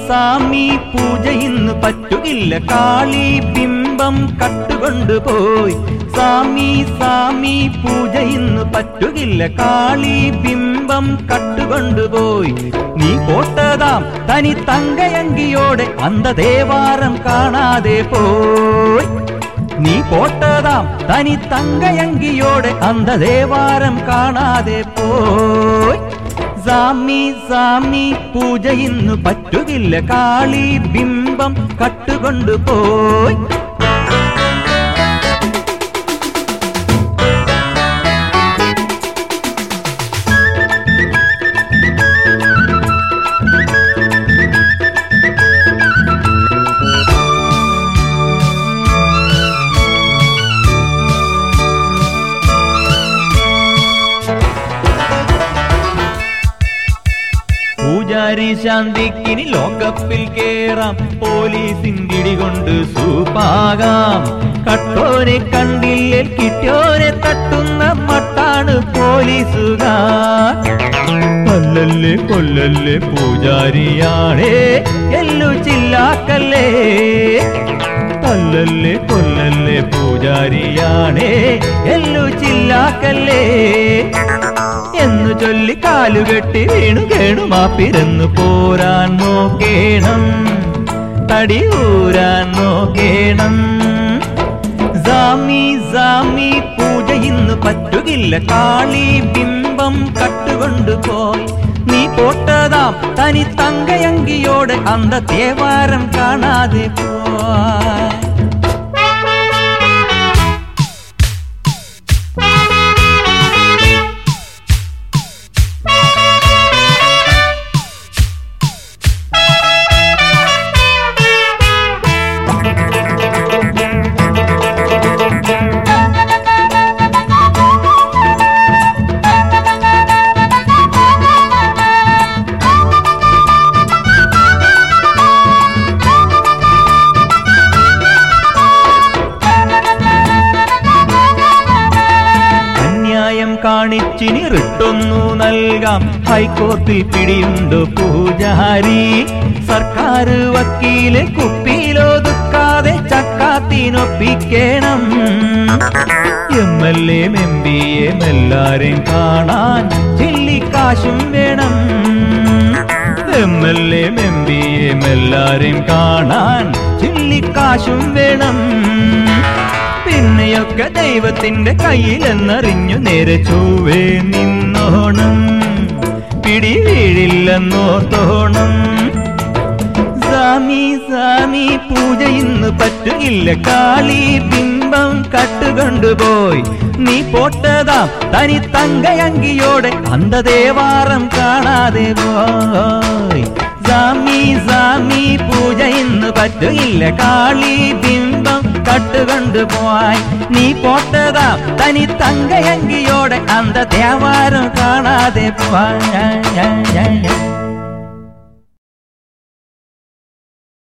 സാമി പൂജ ഇന്ന് പറ്റുകില്ല കാളി ബിംബം കട്ടുകൊണ്ടുപോയി സാമി സാമി പൂജ ഇന്ന് പറ്റുകില്ല കാളി ബിംബം കട്ടുകൊണ്ടുപോയി നീ പോട്ടതാം തനി തങ്കയങ്കിയോടെ അന്ധദേവാരം കാണാതെ പോയി നീ പോട്ടതാം തനി തങ്കയങ്കിയോടെ അന്ധദേവാരം കാണാതെ പോയി സാമി സാമി പൂജ ഇന്നു പറ്റുകില്ല കാളി ബിംബം കട്ടുകൊണ്ടുപോയി പൂജാരി ശാന്തിക്കിനി ലോകപ്പിൽ കേറാം പോലീസിന്റെ ഇടികൊണ്ട് സൂപ്പാകാം കട്ടോനെ കണ്ടില്ലേ കിട്ടോനെ തട്ടുന്ന മട്ടാണ് പോലീസുകാർ കൊല്ലല്ലേ കൊല്ലല്ലേ പൂജാരിയാണേ എല്ലു ചില്ലാക്കല്ലേ തല്ലല്ലേ കൊല്ലല്ലേ പൂജാരിയാണേ എല്ലു ചില്ലാക്കല്ലേ എന്നു ചൊല്ലി കാലുകെട്ടി വീണു കേണു മാപ്പിരന്നു പോരാൻ നോക്കേണം തടി ഊരാൻ നോക്കേണം സാമി സാമി പൂജ ഇന്ന് പറ്റുകില്ല കാളി ബിംബം കട്ടുകൊണ്ടുപോയി നീ പോട്ടതാം തനി തങ്കയങ്കിയോടെ അന്ത തേവാരം കാണാതെ പോയി അന്യായം കാണിച്ചിനി റിട്ടൊന്നു നൽകാം ഹൈക്കോർട്ടിൽ പിടിയുണ്ട് പൂജാരി സർക്കാർ വക്കീല് കുപ്പിയിലൊതുക്കാതെ ചക്കാത്തിനൊപ്പിക്കണം M L M M P M എല്ലാരെയും കാണാൻ ചില്ലിക്കാശും വേണം M L M M P M എല്ലാരെയും കാണാൻ ചില്ലിക്കാശും വേണം പിന്നെയൊക്കെ ദൈവത്തിന്റെ കയ്യിലെന്നറിഞ്ഞു നേരെ ചൊവ്വേ നിന്നോണം പിടി വീഴില്ലെന്നോർത്തോണം സാമി സാമി പൂജ ഇന്ന് പറ്റുകില്ല കാളി ബിംബം കട്ടുകൊണ്ടുപോയി നീ പോട്ടതാ തനി തങ്കയങ്കിയോടെ അന്ധദേവാരം കാണാതെ പോയി സാമി സാമി പൂജ ഇന്ന് പറ്റുകില്ല കാളി ബിംബം കട്ടുകൊണ്ടുപോയി നീ പോട്ടതാ തനി തങ്കയങ്കിയോടെ അന്ധദേവാരം കാണാതെ പോയി